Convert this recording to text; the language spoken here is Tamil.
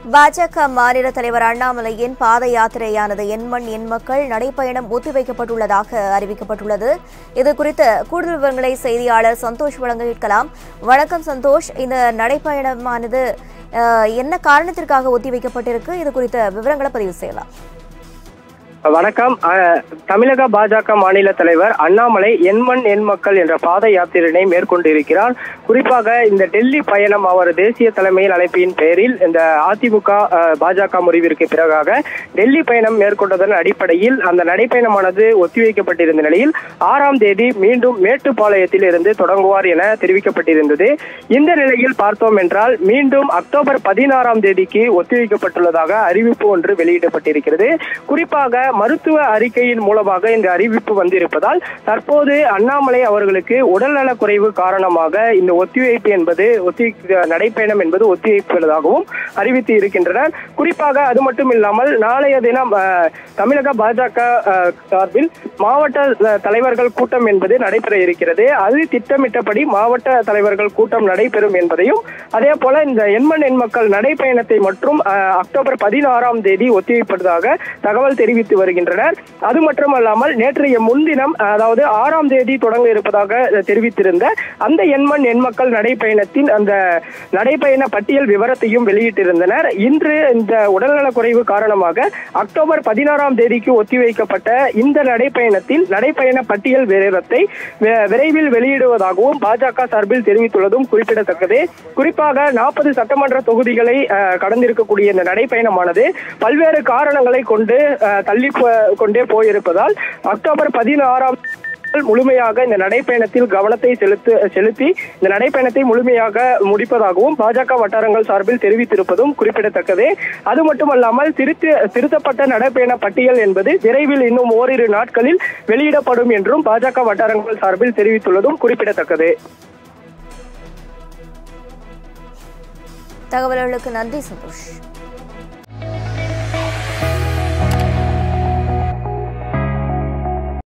பாஜக மாநில தலைவர் அண்ணாமலையின் பாத யாத்திரையானது எண்மண் எண்மக்கள் நடைப்பயணம் ஒத்திவைக்கப்பட்டுள்ளதாக அறிவிக்கப்பட்டுள்ளது இது குறித்த கூடுதல் விவரங்களை செய்தியாளர் சந்தோஷ் வழங்க கேட்கலாம் வணக்கம் சந்தோஷ் இந்த நடைப்பயணமானது அஹ், என்ன காரணத்திற்காக ஒத்திவைக்கப்பட்டிருக்கு இது குறித்த விவரங்களை பதிவு செய்யலாம் வணக்கம் அஹ், தமிழக பாஜக மாநில தலைவர் அண்ணாமலை எண்மண் எண் மக்கள் என்ற பாத யாத்திரையினை மேற்கொண்டிருக்கிறார் குறிப்பாக இந்த டெல்லி பயணம் அவர் தேசிய தலைமையில் அழைப்பின் பெயரில் இந்த அதிமுக அஹ், பாஜக முறிவிற்கு பிறகாக டெல்லி பயணம் மேற்கொண்டதன் அடிப்படையில் அந்த நடைப்பயணமானது ஒத்திவைக்கப்பட்டிருந்த நிலையில் ஆறாம் தேதி மீண்டும் மேட்டுப்பாளையத்தில் இருந்து தொடங்குவார் என தெரிவிக்கப்பட்டிருந்தது இந்த நிலையில் பார்த்தோம் என்றால் மீண்டும் அக்டோபர் பதினாறாம் தேதிக்கு ஒத்திவைக்கப்பட்டுள்ளதாக அறிவிப்பு ஒன்று வெளியிடப்பட்டிருக்கிறது குறிப்பாக மருத்துவ அறிக்கையின் மூலமாக இந்த அறிவிப்பு வந்திருப்பதால் தற்போது அண்ணாமலை அவர்களுக்கு உடல்நலக் குறைவு காரணமாக இந்த ஒத்திவைப்பு என்பது ஒத்தி நடைப்பயணம் என்பது ஒத்திவைப்பதாகவும் அறிவித்து இருக்கின்றனர் குறிப்பாக அது மட்டும் இல்லாமல் நாளைய தினம் அஹ், தமிழக பாஜக அஹ், சார்பில் மாவட்ட அஹ், தலைவர்கள் கூட்டம் என்பது நடைபெற இருக்கிறது அது திட்டமிட்டபடி மாவட்ட தலைவர்கள் கூட்டம் நடைபெறும் என்பதையும் அதே போல இந்த எண்மண் எண் மக்கள் நடைப்பயணத்தை மற்றும் அஹ், அக்டோபர் பதினாறாம் தேதி ஒத்திவைப்பதாக தகவல் தெரிவித்து வருகின்றனர் அது மட்டுமல்லாமல் நேற்றைய முன்தினம் அதாவது ஆறாம் தேதி தொடங்க இருப்பதாக அஹ், தெரிவித்திருந்த அந்த எண்மண் எண் மக்கள் நடைப்பயணத்தின் அந்த நடைப்பயண பட்டியல் விவரத்தையும் வெளியிட்டிருந்தனர் இன்று இந்த உடல்நலக் குறைவு காரணமாக அக்டோபர் பதினாறாம் தேதிக்கு ஒத்திவைக்கப்பட்ட இந்த நடைப்பயணத்தில் நடைப்பயண பட்டியல் விவரத்தை வி- விரைவில் வெளியிடுவதாகவும் பாஜக சார்பில் தெரிவித்துள்ளதும் குறிப்பிடத்தக்கது குறிப்பாக நாற்பது சட்டமன்ற தொகுதிகளை அஹ், கடந்திருக்கக்கூடிய இந்த நடைப்பயணமானது பல்வேறு காரணங்களை கொண்டு அஹ், தள்ளி போ- கொண்டே போயிருப்பதால் அக்டோபர் பதினாறாம் முழுமையாக இந்த நடைப்பயணத்தில் கவனத்தை செலுத்து செலுத்தி இந்த நடைப்பயணத்தை முழுமையாக முடிப்பதாகவும் பாஜக வட்டாரங்கள் சார்பில் தெரிவித்திருப்பதும் குறிப்பிடத்தக்கது அது மட்டுமல்லாமல் திருத்த திருத்தப்பட்ட நடைப்பயண பட்டியல் என்பது விரைவில் இன்னும் ஓரிரு நாட்களில் வெளியிடப்படும் என்றும் பாஜக வட்டாரங்கள் சார்பில் தெரிவித்துள்ளதும் குறிப்பிடத்தக்கது தகவல்களுக்கு நன்றி சந்தோஷ்